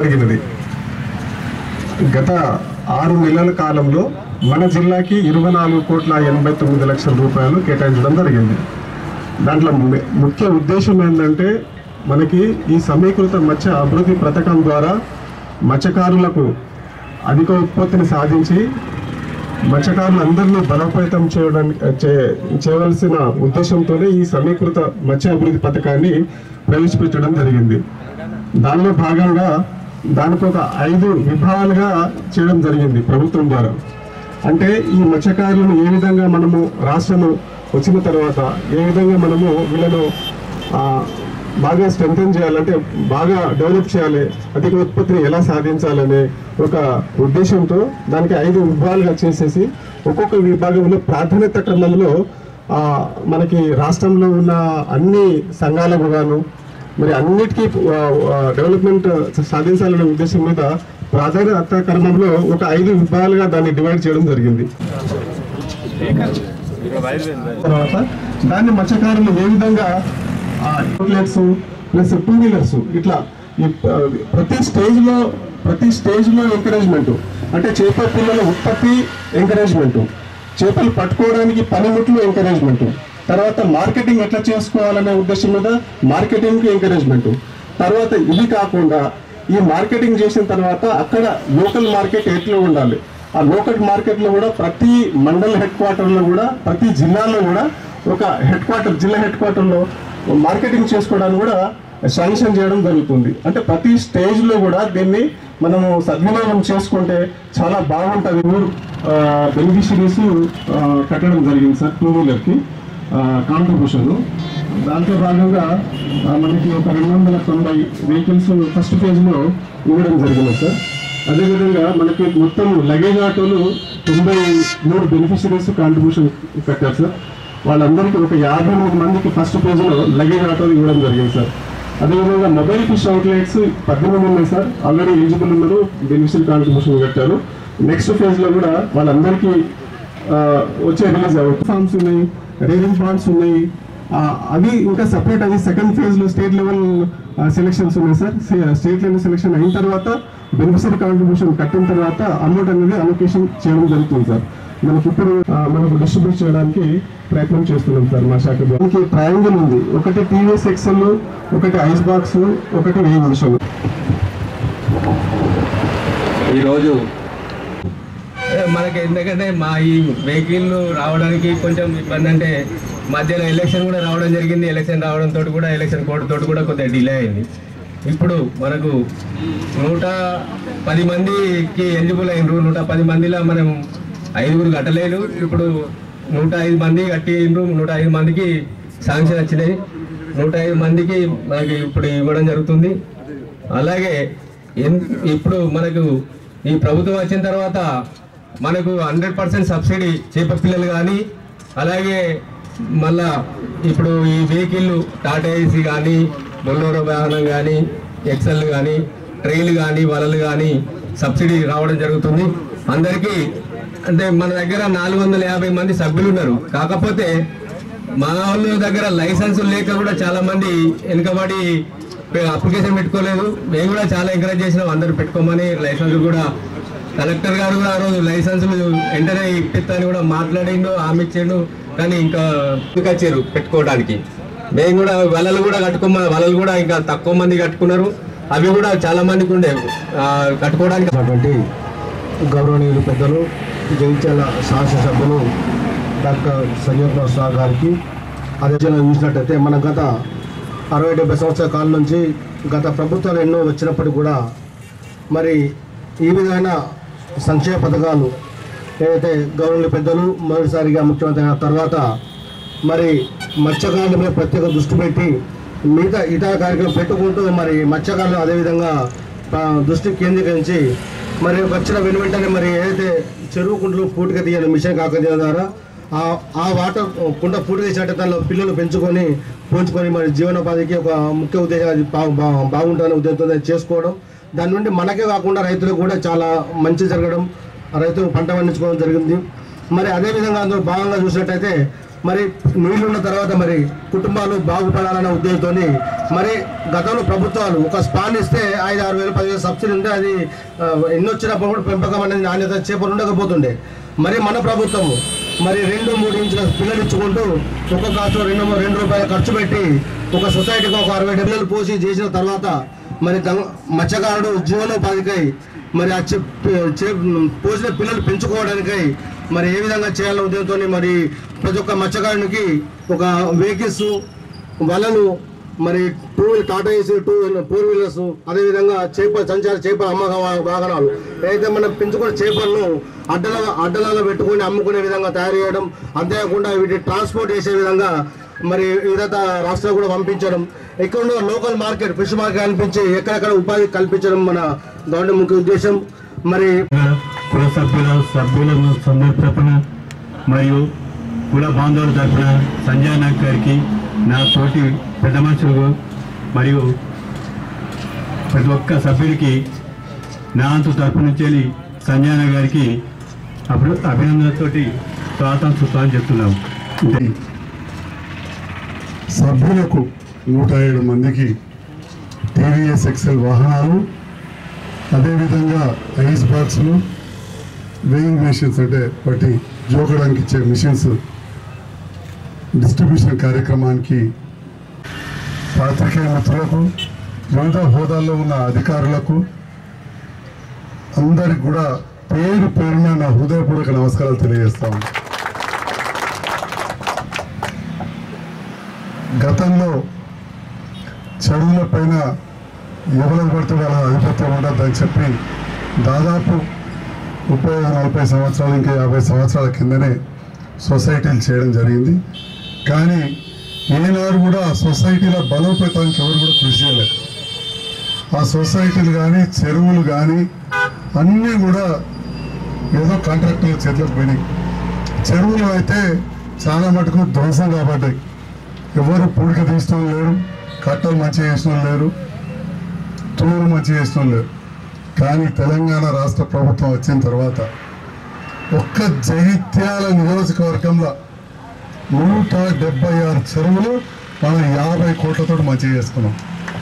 జరిగినది గత ఆరు నెలల కాలంలో మన జిల్లాకి ఇరవై నాలుగు కోట్ల ఎనభై తొమ్మిది లక్షల రూపాయలు కేటాయించడం జరిగింది దాంట్లో ము- ముఖ్య ఉద్దేశం ఏంటంటే మనకి ఈ సమీకృత మత్స్య అభివృద్ధి పథకం ద్వారా మత్స్యకారులకు అధిక ఉత్పత్తిని సాధించి మత్స్యకారులందరినీ బలోపేతం చేయడానికి చే- చేయవలసిన ఉద్దేశంతోనే ఈ సమీకృత మత్స్య అభివృద్ధి పథకాన్ని ప్రవేశపెట్టడం జరిగింది దానిలో భాగంగా దానికి ఒక ఐదు విభాగాలుగా చేయడం జరిగింది ప్రభుత్వం ద్వారా అంటే ఈ మత్స్యకారులను ఏ విధంగా మనము రాష్ట్రము వచ్చిన తర్వాత ఏ విధంగా మనము వీళ్ళను ఆ, బాగా స్ట్రెంథెన్ చేయాలంటే బాగా డెవలప్ చేయాలి అధిక ఉత్పత్తిని ఎలా సాధించాలనే ఒక ఉద్దేశంతో దానికి ఐదు విభాగాలుగా చేసేసి ఒక్కొక్క విభాగంలో ప్రాధాన్యత క్రమంలో ఆ, మనకి రాష్ట్రంలో ఉన్న అన్ని సంఘాలకు గాను మరి అన్నిటికీ ఆ, ఆ, డెవలప్మెంట్ సాధించాలనే ఉద్దేశం మీద ప్రాధాన్యత క్రమంలో ఒక ఐదు విభాగాలుగా దాన్ని డివైడ్ చేయడం జరిగింది తర్వాత దాన్ని మత్స్యకారులు ఏ విధంగా అవుట్లెట్స్ ప్లస్ టూ వీలర్స్ ఇట్లా ఈ ప- ప్రతి స్టేజ్ లో ప్రతి స్టేజ్ లో ఎంకరేజ్మెంట్ అంటే చేపల పిల్లల ఉత్పత్తి ఎంకరేజ్మెంట్ చేపలు పట్టుకోవడానికి పనిముట్లు ఎంకరేజ్మెంట్ తర్వాత మార్కెటింగ్ ఎట్లా చేసుకోవాలనే ఉద్దేశం మీద మార్కెటింగ్ ఎంకరేజ్మెంట్ తర్వాత ఇది కాకుండా ఈ మార్కెటింగ్ చేసిన తర్వాత అక్కడ లోకల్ మార్కెట్ ఎట్లా ఉండాలి ఆ లోకల్ మార్కెట్లో కూడా ప్రతి మండల్ హెడ్ క్వార్టర్లో కూడా ప్రతి జిల్లాలో కూడా ఒక హెడ్ క్వార్టర్ జిల్లా హెడ్ క్వార్టర్లో మార్కెటింగ్ చేసుకోవడానికి కూడా శాంక్షన్ చేయడం జరుగుతుంది అంటే ప్రతి స్టేజ్లో కూడా దీన్ని మనము సద్వినియోగం చేసుకుంటే చాలా బాగుంటుంది ఊరు బెనిఫిషరీస్ కట్టడం జరిగింది సార్ టూ వీలర్కి కాంట్రిబ్యూషన్ దాంట్లో భాగంగా ఆ, మనకి ఒక రెండు వందల తొంభై వెహికల్స్ ఫస్ట్ ఫేజ్లో ఇవ్వడం జరిగింది సార్ అదేవిధంగా మనకి మొత్తం లగేజ్ ఆటోలు తొంభై మూడు బెనిఫిషరీస్ కాంట్రిబ్యూషన్ కట్టారు సార్ వాళ్ళందరికీ ఒక యాభై మూడు మందికి ఫస్ట్ పేజ్లో లగేజ్ ఆటోలు ఇవ్వడం జరిగింది సార్ అదేవిధంగా మొబైల్ ఫిష్ అవుట్లెట్స్ పద్దెనిమిది ఉన్నాయి సార్ ఆల్రెడీ ఎలిజిబుల్ ఉన్నారు బెనిఫిషియల్ కాంట్రిబ్యూషన్ కట్టారు నెక్స్ట్ ఫేజ్లో కూడా వాళ్ళందరికీ ఆ, వచ్చే రిలీజ్ అవుట్ ఫార్మ్స్ ఉన్నాయి రేరింగ్ ఫార్మ్స్ ఉన్నాయి ఆ, అవి ఇంకా సపరేట్ అది సెకండ్ ఫేజ్ లో స్టేట్ లెవెల్ సెలక్షన్స్ ఉన్నాయి సార్ స్టేట్ లెవెల్ సెలక్షన్ అయిన తర్వాత బెనిఫిషరీ కాంట్రిబ్యూషన్ కట్టిన తర్వాత అమౌంట్ అనేది అలొకేషన్ చేయడం జరుగుతుంది సార్ మనకి ఇప్పుడు ఆ, మనకు డిస్ట్రిబ్యూట్ చేయడానికి ప్రయత్నం చేస్తున్నాం సార్ మా శాఖ ద్వారా. మనకి ట్రయాంగిల్ ఉంది ఒకటి టీవీఎస్ ఎక్సెల్ ఒకటి ఐస్ బాక్స్ ఒకటి వేయింగ్ మిషన్ ఈరోజు మనకి ఎందుకంటే మా ఈ వెహికల్ రావడానికి కొంచెం ఇబ్బంది అంటే మధ్యలో ఎలక్షన్ కూడా రావడం జరిగింది ఎలక్షన్ రావడంతో కూడా ఎలక్షన్ కోడ్ తోటి కూడా కొద్దిగా డిలే అయింది ఇప్పుడు మనకు నూట పది మందికి ఎలిజిబుల్ అయినరు నూట పది మందిలో మనం ఐదుగురు కట్టలేదు ఇప్పుడు నూట ఐదు మంది కట్టిండ్రు నూట ఐదు మందికి శాంక్షన్ వచ్చినాయి నూట ఐదు మందికి మనకి ఇప్పుడు ఇవ్వడం జరుగుతుంది అలాగే ఎన్- ఇప్పుడు మనకు ఈ ప్రభుత్వం వచ్చిన తర్వాత మనకు హండ్రెడ్ పర్సెంట్ సబ్సిడీ చేప పిల్లలు కానీ అలాగే మళ్ళా ఇప్పుడు ఈ వెహికల్ టాటా ఏసీ కానీ బొల్లోరో వాహనం కానీ ఎక్సెల్ కానీ ట్రైలు కానీ వలలు కానీ సబ్సిడీ రావడం జరుగుతుంది అందరికీ అంటే మన దగ్గర నాలుగు వందల యాభై మంది సభ్యులు ఉన్నారు కాకపోతే మా వాళ్ళ దగ్గర లైసెన్సులు లేక కూడా చాలా మంది వెనుకబడి అప్లికేషన్ పెట్టుకోలేదు మేము కూడా చాలా ఎంకరేజ్ చేసినాం అందరూ పెట్టుకోమని లైసెన్స్ కూడా కలెక్టర్ గారు కూడా ఆ రోజు లైసెన్సులు వెంటనే ఇప్పిస్తాను కూడా మాట్లాడిండు హామీ ఇచ్చిండు కానీ ఇంకా ఇంకా వచ్చారు పెట్టుకోవడానికి మేము కూడా వలలు కూడా కట్టుకోమ వలలు కూడా ఇంకా తక్కువ మంది కట్టుకున్నారు అవి కూడా చాలా మందికి ఉండే ఆ, కట్టుకోవడానికి ఉన్నటువంటి గౌరవనీయులు పెద్దలు జగిత్యాల శాసనసభ్యులు డాక్టర్ సంజయ్ ప్రసాద్ గారికి అదే విషయంలో చూసినట్టయితే మన గత అరవై డెబ్బై సంవత్సరాల కాలం నుంచి గత ప్రభుత్వాలు ఎన్నో వచ్చినప్పటికీ కూడా మరి ఈ విధమైన సంక్షేమ పథకాలు ఏదైతే గవర్నమెంట్ పెద్దలు మొదటిసారిగా ముఖ్యమంత్రి అయిన తర్వాత మరి మత్స్యకారుల మీద ప్రత్యేక దృష్టి పెట్టి మిగతా ఇతర కార్యక్రమం పెట్టుకుంటూ మరి మత్స్యకారులు అదేవిధంగా ఆ, దృష్టి కేంద్రీకరించి మరి వచ్చిన వెను వెంటనే మరి ఏదైతే చెరువు కుంటలు పూటిక తీయాలి మిషన్ కాకతీయ ద్వారా ఆ ఆ వాటర్ కుండ పూర్తి చేసినట్టు దానిలో పిల్లలు పెంచుకొని పోంచుకొని మరి జీవనోపాధికి ఒక ముఖ్య ఉద్దేశం అది బా- బా- బాగుంటుందనే ఉద్దేశంతో దాన్ని చేసుకోవడం దాని నుండి మనకే కాకుండా రైతులకు కూడా చాలా మంచి జరగడం రైతులు పంట పండించుకోవడం జరిగింది మరి అదేవిధంగా అందులో భాగంగా చూసినట్టయితే మరి నీళ్లు ఉన్న తర్వాత మరి కుటుంబాలు బాగుపడాలనే ఉద్దేశంతో మరి గతంలో ప్రభుత్వాలు ఒక స్పాన్ ఇస్తే ఐదు ఆరు వేలు పదివేలు సబ్సిడీ ఉంటే అది ఆ, ఎన్ని వచ్చినప్పుడు కూడా పెంపకం అనేది నాణ్యత చేపలు ఉండకపోతుండే మరి మన ప్రభుత్వము మరి రెండు మూడు ఇంచుల పిల్లలు ఇచ్చుకుంటూ ఒక్క కాసు రెండు రెండు రూపాయలు ఖర్చు పెట్టి ఒక సొసైటీకి ఒక అరవై పిల్లలు పోసి చేసిన తర్వాత మరి గంగ- మత్స్యకారుడు జీవనోపాధికై మరి ఆ చె- చె- పోసిన పిల్లలు పెంచుకోవడానికై మరి ఏ విధంగా చేయాలనే ఉద్దేశంతో మరి ప్రతి ఒక్క మత్స్యకారునికి ఒక వెహికల్స్ వలలు మరి two wheeler Tata AC two four wheelers అదేవిధంగా చేప సంచార చేపల అమ్మక వాహనాలు ఏదైతే మనం పెంచుకునే చేపలను అడ్డలాగా అడ్డలాగా పెట్టుకొని అమ్ముకునే విధంగా తయారు చేయడం అంతేకాకుండా వీటి ట్రాన్స్పోర్ట్ చేసే విధంగా మరి వివిధ రాష్ట్రాలు కూడా పంపించడం ఇక్కడ ఉన్న లోకల్ మార్కెట్ ఫిష్ మార్కెట్ కల్పించి ఎక్కడెక్కడ ఉపాధి కల్పించడం మన గవర్నమెంట్ ముఖ్య ఉద్దేశం మరి కుల సభ్యుల సభ్యులను సందర్భన మరియు కుల బాంధవుల తరఫున సంజయ్ నాయక్ గారికి నా తోటి పెద్ద మనుషులకు మరియు ప్రతి ఒక్క సభ్యుడికి నా అంతు తరఫు నుంచి వెళ్ళి సంజయ్ నాయక్ గారికి అప్పుడు అభినందనతోటి స్వాగతం సుస్వాగతం చెప్తున్నాము సభ్యులకు నూట ఏడు మందికి టీవీఎస్ ఎక్సెల్ వాహనాలు అదేవిధంగా ఐస్ బాక్స్లు వెయింగ్ మెషిన్స్ అంటే వాటి జోకడానికి ఇచ్చే మిషన్స్ డిస్ట్రిబ్యూషన్ కార్యక్రమానికి పాత్రికేయ మిత్రులకు వివిధ హోదాల్లో ఉన్న అధికారులకు అందరికి కూడా పేరు పేరున నా హృదయపూర్వక నమస్కారాలు తెలియజేస్తాను గతంలో చెరువుల పైన ఎవరికి పడితే వాళ్ళ ఆధిపత్యం ఉండద్దని చెప్పి దాదాపు ముప్పై ఐదు నలభై సంవత్సరాలు ఇంకా యాభై సంవత్సరాల కిందనే సొసైటీలు చేయడం జరిగింది కానీ ఏనాడు కూడా ఆ సొసైటీల బలోపేతానికి ఎవరు కూడా కృషి చేయలేదు ఆ సొసైటీలు కానీ చెరువులు కానీ అన్నీ కూడా ఏదో కాంట్రాక్టుల చేతులకు పోయినాయి చెరువులు అయితే చాలా మటుకు ధ్వంసం కాబడ్డాయి ఎవరు పూడిక తీసిన వాళ్ళు లేరు కట్టలు మంచిగా చేసిన వాళ్ళు లేరు తూరు మంచిగా చేసిన వాళ్ళు లేరు కానీ తెలంగాణ రాష్ట్ర ప్రభుత్వం వచ్చిన తర్వాత ఒక్క జగిత్యాల నియోజకవర్గంలో నూట డెబ్బై ఆరు చెరువులు మనం యాభై కోట్లతో మంచిగా చేసుకున్నాం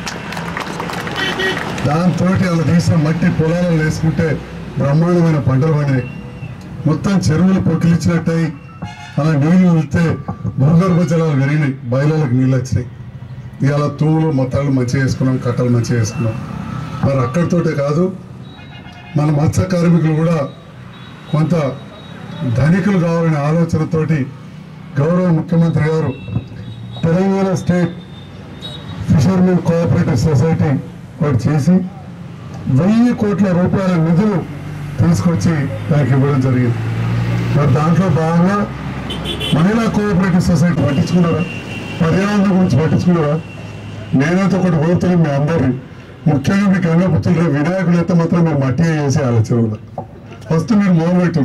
దాంతో అలా తీసిన మట్టి పొలాలను వేసుకుంటే బ్రహ్మాండమైన పంటలు పండినాయి మొత్తం చెరువులు పొక్కిలిచ్చినట్టయి అలా నీళ్లు వెళ్తే భూగర్భ జలాలు పెరిగినాయి బయలులకు నీళ్ళు వచ్చినాయి ఇవాళ తూములు మొత్తాలు మంచిగా వేసుకున్నాం కట్టలు మంచిగా వేసుకున్నాం మరి అక్కడితోటే కాదు మన మత్స్య కార్మికులు కూడా కొంత ధనికులు కావాలనే ఆలోచనతోటి గౌరవ ముఖ్యమంత్రి గారు Telangana state fishermen cooperative society వాటి చేసి వెయ్యి కోట్ల రూపాయల నిధులు తీసుకొచ్చి దానికి ఇవ్వడం జరిగింది మరి దాంట్లో భాగంగా మహిళా కోఆపరేటివ్ సొసైటీ పట్టించుకున్నారా పర్యావరణం గురించి పట్టించుకున్నారా నేనైతే ఒకటి కోరుతున్నాను మీ అందరినీ ముఖ్యంగా మీకు గంగపుత్రులు వినాయకుడు అయితే మాత్రం మీరు మట్టి వేసి ఆలోచనలో ఫస్ట్ మీరు మొదలుపెట్టు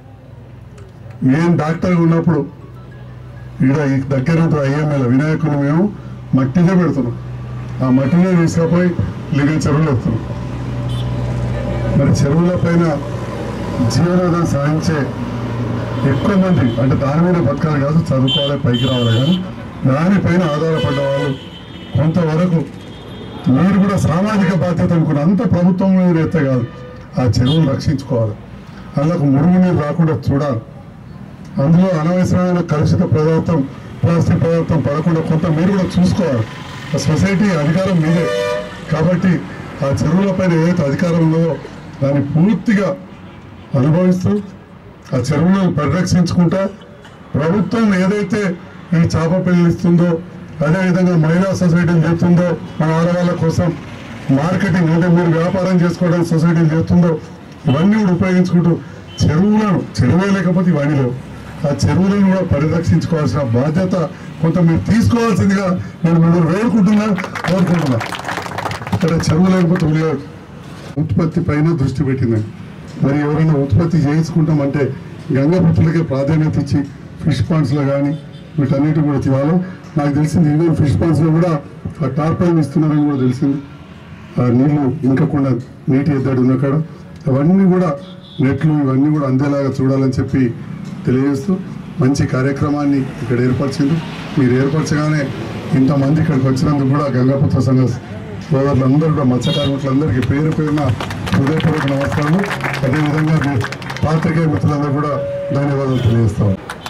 నేను డాక్టర్ ఉన్నప్పుడు ఈడ ఈ దగ్గర ఉంటుంది ఐఎంఎల్ వినాయకుడు మేము మట్టినే పెడుతున్నాం ఆ మట్టినే తీసుకుపోయి లింగం చెరువులు ఎత్తున్నాం మరి చెరువుల పైన జీవనాధారం సాధించే ఎక్కువ మంది అంటే దాని మీద బతకాలి కాదు చదువుకోవాలి పైకి రావాలి కానీ దానిపైన ఆధారపడ్డ వాళ్ళు కొంతవరకు మీరు కూడా సామాజిక బాధ్యత అనుకున్న అంత ప్రభుత్వం మీద ఎత్తే కాదు ఆ చెరువులు రక్షించుకోవాలి అందులోకి మురుగు నీరు రాకుండా చూడాలి అందులో అనవసరమైన కలుషిత పదార్థం ప్లాస్టిక్ పదార్థం పడకుండా కొంత మీరు కూడా చూసుకోవాలి ఆ సొసైటీ అధికారం మీదే కాబట్టి ఆ చెరువుల పైన ఏదైతే అధికారం ఉందో దాన్ని పూర్తిగా అనుభవిస్తూ ఆ చెరువులను పరిరక్షించుకుంటా ప్రభుత్వం ఏదైతే ఈ చేప పిల్లలు ఇస్తుందో అదేవిధంగా మహిళా సొసైటీలు చేస్తుందో మన ఆడవాళ్ళ కోసం మార్కెటింగ్ అంటే మీరు వ్యాపారం చేసుకోవడానికి సొసైటీలు చేస్తుందో ఇవన్నీ కూడా ఉపయోగించుకుంటూ చెరువులను చెరువే లేకపోతే ఇవన్నీ లేవు ఆ చెరువులను కూడా పరిరక్షించుకోవాల్సిన బాధ్యత కొంత మీరు తీసుకోవాల్సిందిగా నేను మిమ్మల్ని వేడుకుంటున్నా కోరుకుంటున్నా ఇక్కడ చెరువు లేకపోతే ఉండలేదు ఉత్పత్తి పైన దృష్టి పెట్టిందండి మరి ఎవరైనా ఉత్పత్తి చేయించుకుంటామంటే గంగాపుత్రులకే ప్రాధాన్యత ఇచ్చి ఫిష్ పాండ్స్లో కానీ వీటన్నిటి కూడా ఇవ్వాలి నాకు తెలిసింది ఈవెన్ ఫిష్ పాండ్స్లో కూడా ఆ టార్పాయిన్ ఇస్తున్నారని కూడా తెలిసింది ఆ నీళ్లు ఇంకకుండా నీటి ఎద్దడి ఉన్న కాడ అవన్నీ కూడా నెట్లు ఇవన్నీ కూడా అందేలాగా చూడాలని చెప్పి తెలియజేస్తూ మంచి కార్యక్రమాన్ని ఇక్కడ ఏర్పరిచిండ్రు మీరు ఏర్పరచగానే ఇంతమంది ఇక్కడికి వచ్చినందుకు కూడా గంగాపుత్ర సంఘ సోదరులందరూ కూడా మత్స్య కార్మికులందరికీ పేరు పేరున హృదయపూర్వక నమస్కారాలు అదేవిధంగా మీ పాత్రికేయ మిత్రులందరూ కూడా ధన్యవాదాలు తెలియజేస్తాం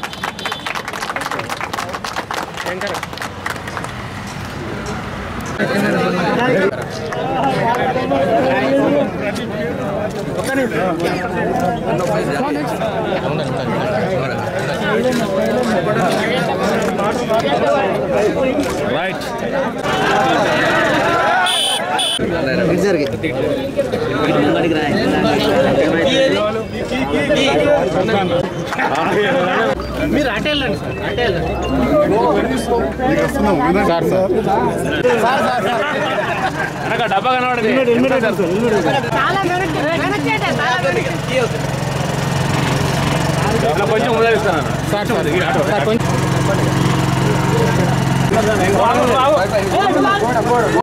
చాలా వెనక్కి వెనక్కి చాలా వెనక్కి కొంచెం